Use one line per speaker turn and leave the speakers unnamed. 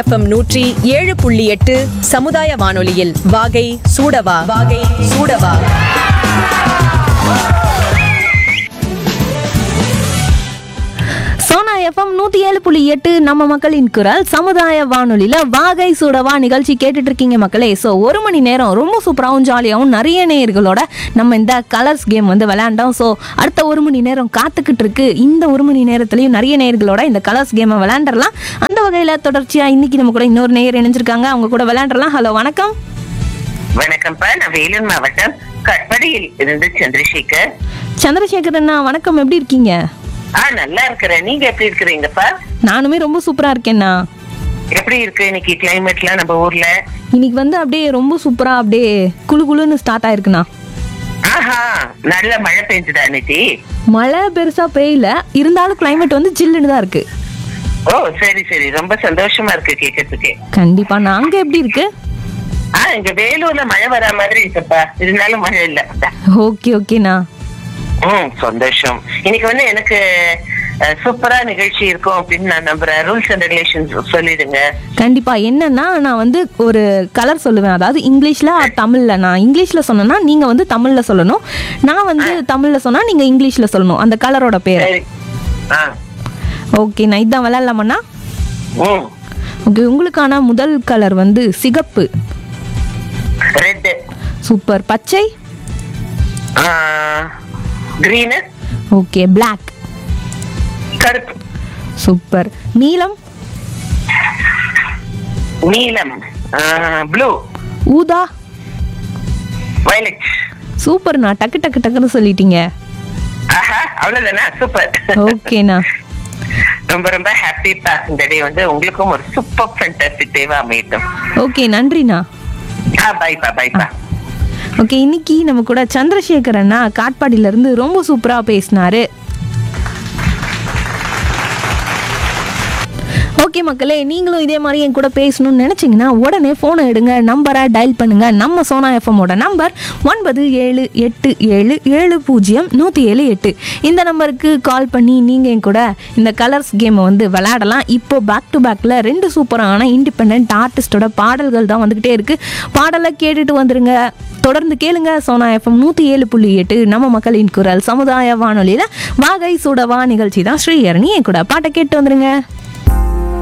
FM நூற்றி ஏழு புள்ளி எட்டு சமுதாய வானொலியில் வாகை சூடவா வாகை சூடவா
சோனா எஃப்எம் நூற்றி ஏழு புள்ளி எட்டு நம்ம மக்களின் குரல் சமுதாய வானொலியில் வாகை சூடவா நிகழ்ச்சி கேட்டுட்டு இருக்கீங்க மக்களே ஸோ ஒரு மணி நேரம் ரொம்ப சூப்பராகவும் ஜாலியாகவும் நிறைய நேயர்களோட நம்ம இந்த கலர்ஸ் கேம் வந்து விளையாண்டோம் ஸோ அடுத்த ஒரு மணி நேரம் காத்துக்கிட்டு இருக்கு இந்த ஒரு மணி நேரத்துலையும் நிறைய நேயர்களோட இந்த கலர்ஸ் கேமை விளையாண்டுறலாம் அந்த வகையில் தொடர்ச்சியாக இன்னைக்கு நம்ம கூட இன்னொரு நேயர் இணைஞ்சிருக்காங்க அவங்க கூட விளையாண்டுறலாம் ஹலோ வணக்கம்
வணக்கம்ப்பா நான் வேலூர் மாவட்டம் கட்படியில் இருந்து சந்திரசேகர்
சந்திரசேகர் அண்ணா வணக்கம் எப்படி இருக்கீங்க
ஆ நல்லா இருக்கிறேன் நீங்க எப்படி இருக்கிறீங்கப்பா
நானுமே ரொம்ப சூப்பராக இருக்கேண்ணா
எப்படி இருக்கு இன்னைக்கு கிளைமேட்லாம் நம்ம ஊர்ல
இன்னைக்கு வந்து அப்படியே ரொம்ப சூப்பராக அப்படியே குளு குளுன்னு ஸ்டார்ட் ஆயிருக்குண்ணா
ஆஹா நல்ல மழை பெஞ்சுதா அன்னைக்கு
மழை பெருசா பெய்யல இருந்தாலும் climate வந்து ஜில்லுன்னு தான் இருக்கு
ஓ சரி சரி ரொம்ப சந்தோஷமா இருக்கு கேட்கறதுக்கு
கண்டிப்பா நாங்க எப்படி இருக்கு
ஆ இங்க வேலூர்ல மழை வரா மாதிரி இருக்குப்பா இருந்தாலும் மழை இல்ல
ஓகே ஓகேண்ணா
ம் சந்தோஷம் இன்னைக்கு வந்து எனக்கு அஹ், சூப்பரா நிகழ்ச்சி இருக்கும் அப்படின்னு நான் நம்புறேன் ரூல்ஸ் அண்ட் ரெகுலேஷன்ஸ் சொல்லிடுங்க
கண்டிப்பா என்னன்னா நான் வந்து ஒரு கலர் சொல்லுவேன் அதாவது இங்கிலீஷ்ல or தமிழ்ல நான் இங்கிலீஷ்ல சொன்னேன்னா நீங்க வந்து தமிழ்ல சொல்லணும் நான் வந்து தமிழ்ல சொன்னா நீங்க இங்கிலீஷ்ல சொல்லணும் அந்த கலரோட பேர்
சரி ஆ
ஓகே நான் இதான் விளையாடலாமண்ணா
ம்
ஓகே உங்களுக்கான முதல் கலர் வந்து சிகப்பு
ரெட்
சூப்பர் பச்சை
கிரீனு
ஓகே Black
கருப்பு
சூப்பர் நீலம்
நீலம் ப்ளூ
ஊதா
வயலட்
சூப்பர்ண்ணா டக்கு டக்கு டக்குன்னு சொல்லிட்டீங்க
ஆஹா அவ்வளவுதானா சூப்பர்
ஓகேண்ணா
ரொம்ப ரொம்ப ஹாப்பிப்பா இந்த டே வந்து உங்களுக்கும் ஒரு சூப்பர் ஃபேண்டாஸ்டிக் டேவா அமையட்டும்
ஓகே நன்றிண்ணா
ஆ பைப்பா பைப்பா
ஓகே இன்னைக்கு நம்ம கூட சந்திரசேகர் அண்ணா காட்பாடியில இருந்து ரொம்ப சூப்பரா பேசினாரு ஓகே மக்களே நீங்களும் இதே மாதிரி என் கூட பேசணும்னு நினச்சிங்கன்னா உடனே ஃபோனை எடுங்க நம்பரை டயல் பண்ணுங்க நம்ம சோனா எஃப்எம்மோட நம்பர் ஒன்பது ஏழு எட்டு ஏழு ஏழு பூஜ்ஜியம் நூற்றி ஏழு எட்டு இந்த நம்பருக்கு கால் பண்ணி நீங்கள் என் கூட இந்த கலர்ஸ் கேமை வந்து விளையாடலாம் இப்போ பேக் டு பேக்கில் ரெண்டு சூப்பரான இண்டிபெண்ட் ஆர்டிஸ்டோட பாடல்கள் தான் வந்துக்கிட்டே இருக்குது பாடலை கேட்டுட்டு வந்துருங்க தொடர்ந்து கேளுங்க சோனா எஃப்எம் நூற்றி ஏழு புள்ளி எட்டு நம்ம மக்களின் குரல் சமுதாய வானொலியில் வாகை சுடவா நிகழ்ச்சி தான் ஸ்ரீஹரணி என் கூட பாட்டை கேட்டு வந்துருங்க